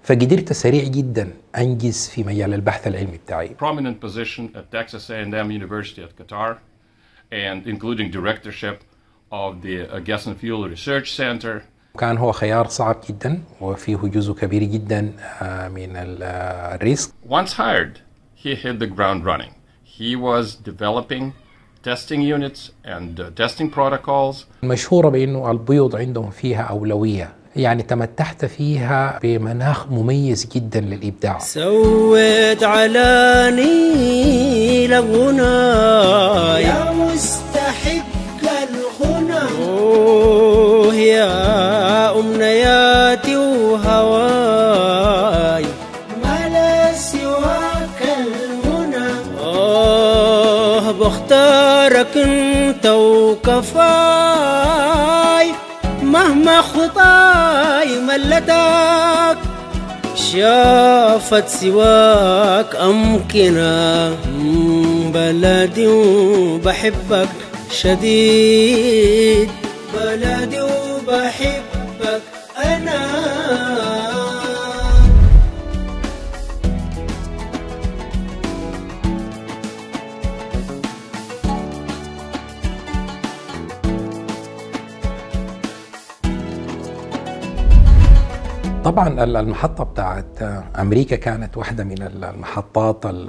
فقدرت سريع جدا انجز في مجال البحث العلمي بتاعي prominent position at Texas A&M University at Qatar, and including directorship of the uh, Gas and Fuel Research Center. كان هو خيار صعب جدا وفيه جزء كبير جدا آه، من ال- آه، الريسك Once hired, he hit the ground running. He was developing testing units and uh, testing protocols. مشهورة بأنه البيض عندهم فيها أولوية يعني تمتعت فيها بمناخ مميز جدا للإبداع سويت على نيل غناي يا مستحق الغنى أوه يا أمنياتي وهواي ما لا سواك المنى آه بختارك انت وكفاي مهما خطاي ملتك شافت سواك أمكنة مم، بلدي وبحبك شديد بلدي وبحبك أنا طبعا ال- المحطة بتاعت أمريكا كانت واحدة من ال- المحطات ال-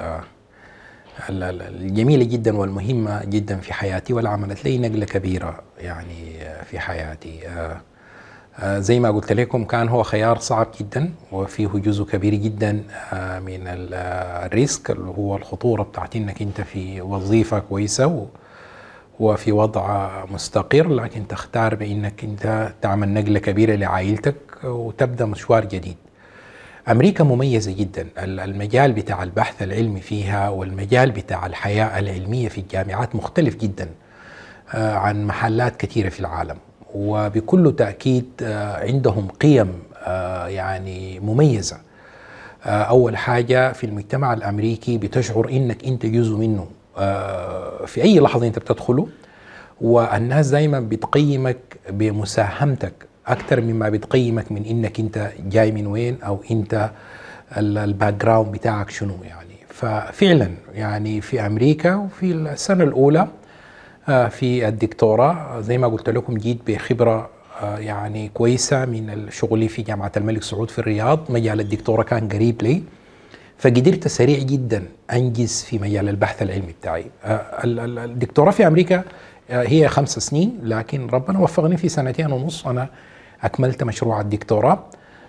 ال- ال- الجميلة جدا والمهمة جدا في حياتي واللي عملت لي نقلة كبيرة يعني في حياتي آه، آه، زي ما قلت لكم كان هو خيار صعب جدا وفيه جزء كبير جدا آه، من ال- آه، الريسك اللي هو الخطورة بتاعت انك انت في وظيفة كويسة و- وفي وضع مستقر لكن تختار بانك انت تعمل نقله كبيره لعائلتك وتبدا مشوار جديد. امريكا مميزه جدا، ال- المجال بتاع البحث العلمي فيها والمجال بتاع الحياه العلميه في الجامعات مختلف جدا آه، عن محلات كثيره في العالم وبكل تاكيد آه، عندهم قيم آه، يعني مميزه. آه، اول حاجه في المجتمع الامريكي بتشعر انك انت جزء منه آه، في اي لحظه انت بتدخله والناس دايما بتقيمك بمساهمتك اكثر مما بتقيمك من انك انت جاي من وين او انت ال- الباك جراوند بتاعك شنو يعني ففعلا يعني في امريكا وفي السنه الاولى آه، في الدكتوراه زي ما قلت لكم جيت بخبره آه، يعني كويسه من شغلي في جامعه الملك سعود في الرياض مجال الدكتوراه كان قريب لي فقدرت سريع جدا انجز في مجال البحث العلمي بتاعي آه، ال- ال- الدكتوراه في امريكا آه، هي خمس سنين لكن ربنا وفقني في سنتين ونص انا اكملت مشروع الدكتوراه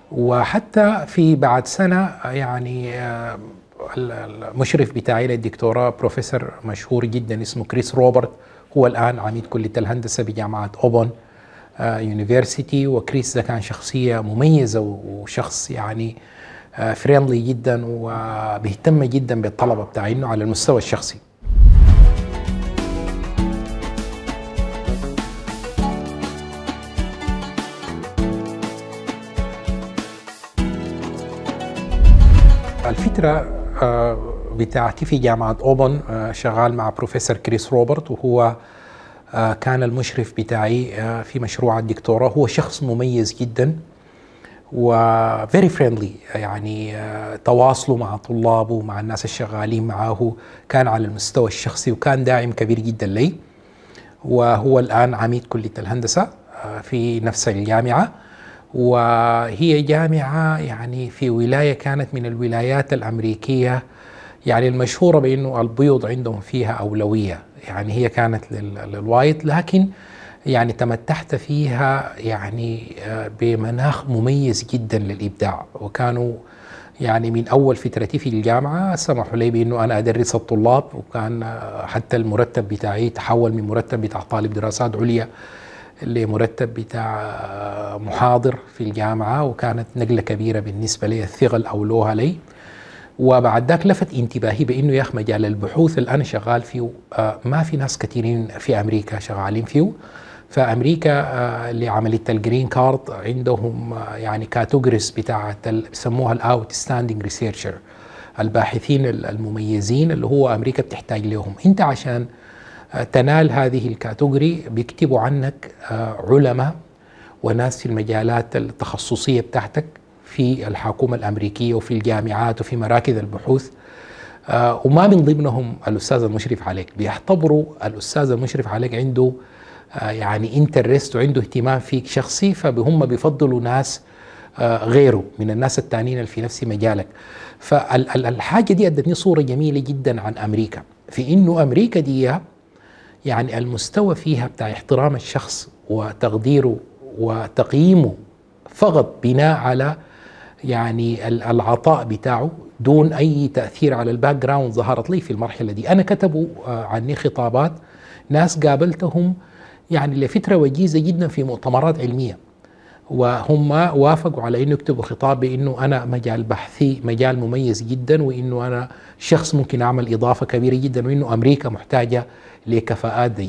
وحتى في بعد سنه آه، يعني آه، ال- المشرف بتاعي للدكتوراه بروفيسور مشهور جدا اسمه كريس روبرت هو الان عميد كليه الهندسه بجامعه اوبون يونيفرسيتي وكريس ده كان شخصيه مميزه وشخص يعني فريندلي جدا وبيهتم جدا بالطلبه بتاعينه على المستوى الشخصي الفترة آه، بتاعتي في جامعة أوبن آه، شغال مع بروفيسور كريس روبرت وهو آه، كان المشرف بتاعي آه، في مشروع الدكتوراه هو شخص مميز جدا و very friendly يعني آه، تواصله مع طلابه مع الناس الشغالين معه كان على المستوى الشخصي وكان داعم كبير جدا لي وهو الآن عميد كلية الهندسة آه، في نفس الجامعة وهي جامعة يعني في ولاية كانت من الولايات الأمريكية يعني المشهورة بأنه البيض عندهم فيها أولوية يعني هي كانت لل- للوايت لكن يعني تمتعت فيها يعني آه، بمناخ مميز جدا للإبداع وكانوا يعني من أول فترتي في الجامعة سمحوا لي بأنه أنا أدرس الطلاب وكان آه، حتى المرتب بتاعي تحول من مرتب بتاع طالب دراسات عليا لمرتب بتاع آه، محاضر في الجامعة وكانت نقلة كبيرة بالنسبة لي الثقل أولوها لي وبعد ذاك لفت انتباهي بانه يا اخي مجال البحوث اللي انا شغال فيه آه، ما في ناس كثيرين في امريكا شغالين فيه فامريكا آه، لعمليه الجرين كارد عندهم آه، يعني كاتيجوريز بتاعت ال- بيسموها الاوت ستاندينج ريسيرشر الباحثين ال- المميزين اللي هو امريكا بتحتاج لهم انت عشان آه، تنال هذه الكاتيجوري بيكتبوا عنك آه، علماء وناس في المجالات التخصصيه بتاعتك في الحكومة الأمريكية وفي الجامعات وفي مراكز البحوث آه، وما من ضمنهم الأستاذ المشرف عليك بيعتبروا الأستاذ المشرف عليك عنده آه، يعني انترست وعنده اهتمام فيك شخصي فهم بيفضلوا ناس آه، غيره من الناس التانيين اللي في نفس مجالك فالحاجة دي أدتني صورة جميلة جدا عن أمريكا في إنه أمريكا دي يعني المستوى فيها بتاع احترام الشخص وتقديره وتقييمه فقط بناء على يعني العطاء بتاعه دون اي تاثير على الباك جراوند ظهرت لي في المرحله دي انا كتبوا آه، عني خطابات ناس قابلتهم يعني لفتره وجيزه جدا في مؤتمرات علميه وهم وافقوا على انه يكتبوا خطاب بانه انا مجال بحثي مجال مميز جدا وانه انا شخص ممكن اعمل اضافه كبيره جدا وانه امريكا محتاجه لكفاءات دي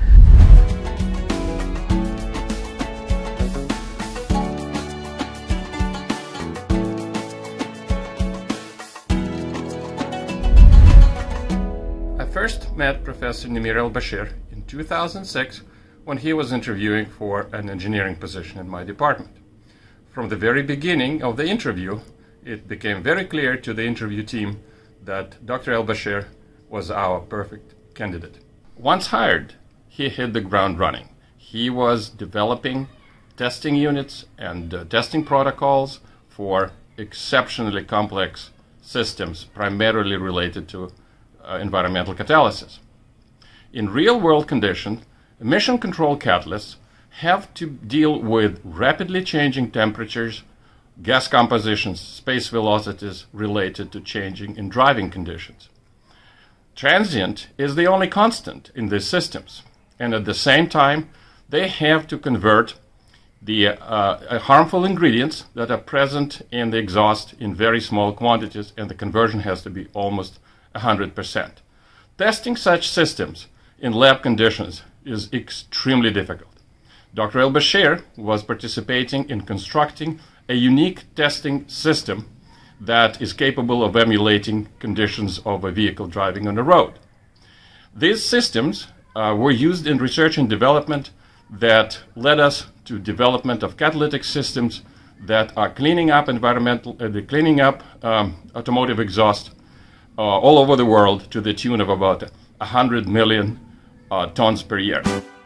I first met Professor Nimir El Bashir in 2006 when he was interviewing for an engineering position in my department. From the very beginning of the interview, it became very clear to the interview team that Dr. El Bashir was our perfect candidate. Once hired, he hit the ground running. He was developing testing units and uh, testing protocols for exceptionally complex systems, primarily related to uh, environmental catalysis. In real world conditions, emission control catalysts have to deal with rapidly changing temperatures, gas compositions, space velocities related to changing in driving conditions. Transient is the only constant in these systems, and at the same time, they have to convert the uh, harmful ingredients that are present in the exhaust in very small quantities, and the conversion has to be almost 100%. Testing such systems in lab conditions is extremely difficult. Dr. El Bashir was participating in constructing a unique testing system that is capable of emulating conditions of a vehicle driving on the road. These systems uh, were used in research and development that led us to development of catalytic systems that are cleaning up environmental, uh, the cleaning up um, automotive exhaust uh, all over the world to the tune of about 100 million uh, tons per year.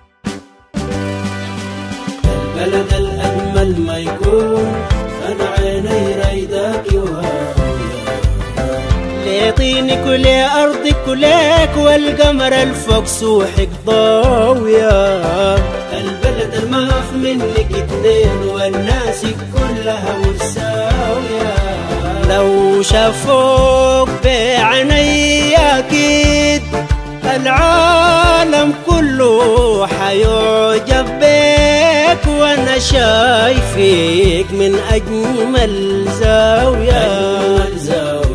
البلد الأجمل ما يكون أنا عيني رايداك ليطينك ولأرضك وليك والقمر الفوق سوحك ضاوية البلد الماف منك اتنين والناس كلها متساوية لو شافوك بعيني أكيد العالم كله حيعجب بيك وانا شايفك من اجمل زاويه, أجمل زاوية